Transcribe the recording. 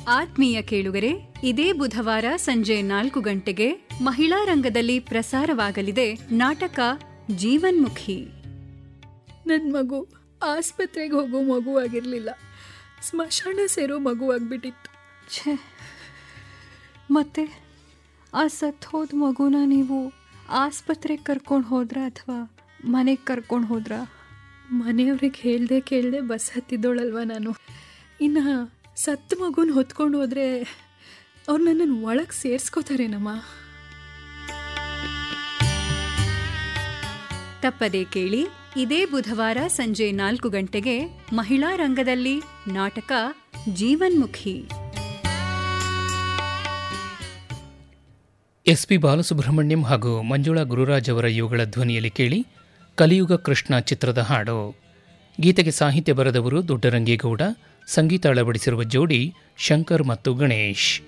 ಆತ್ಮೀಯ ಕೇಳುಗರೆ ಇದೇ ಬುಧವಾರ ಸಂಜೆ ನಾಲ್ಕು ಗಂಟೆಗೆ ಮಹಿಳಾ ರಂಗದಲ್ಲಿ ಪ್ರಸಾರವಾಗಲಿದೆ ನಾಟಕ ಜೀವನ್ಮುಖಿ ನನ್ನ ಮಗು ಆಸ್ಪತ್ರೆಗೆ ಹೋಗೋ ಮಗುವಾಗಿರಲಿಲ್ಲ ಸ್ಮಶಾನ ಸೇರೋ ಮಗುವಾಗ್ಬಿಟ್ಟಿತ್ತು ಛೇ ಮತ್ತೆ ಆ ಸತ್ ಹೋದ ಮಗುನ ನೀವು ಆಸ್ಪತ್ರೆಗೆ ಕರ್ಕೊಂಡು ಹೋದ್ರ ಅಥವಾ ಮನೆಗೆ ಕರ್ಕೊಂಡು ಹೋದ್ರ ಮನೆಯವ್ರಿಗೆ ಹೇಳ್ದೆ ಕೇಳ್ದೆ ಬಸ್ ಹತ್ತಿದ್ದೋಳಲ್ವ ನಾನು ಇನ್ನು ಸತ್ತ ಮಗುನ ಹೊತ್ಕೊಂಡು ಹೋದ್ರೆ ಅವ್ರು ನನ್ನನ್ನು ಒಳಗೆ ಸೇರಿಸ್ಕೋತಾರೇನಮ್ಮ ತಪ್ಪದೇ ಕೇಳಿ ಇದೇ ಬುಧವಾರ ಸಂಜೆ ನಾಲ್ಕು ಗಂಟೆಗೆ ಮಹಿಳಾ ರಂಗದಲ್ಲಿ ನಾಟಕ ಜೀವನ್ಮುಖಿ ಎಸ್ ಪಿ ಬಾಲಸುಬ್ರಹ್ಮಣ್ಯಂ ಹಾಗೂ ಮಂಜುಳಾ ಗುರುರಾಜ್ ಅವರ ಇವುಗಳ ಧ್ವನಿಯಲ್ಲಿ ಕೇಳಿ ಕಲಿಯುಗ ಕೃಷ್ಣ ಚಿತ್ರದ ಹಾಡು ಗೀತೆಗೆ ಸಾಹಿತ್ಯ ಬರೆದವರು ದೊಡ್ಡರಂಗೇಗೌಡ ಸಂಗೀತ ಅಳವಡಿಸಿರುವ ಜೋಡಿ ಶಂಕರ್ ಮತ್ತು ಗಣೇಶ್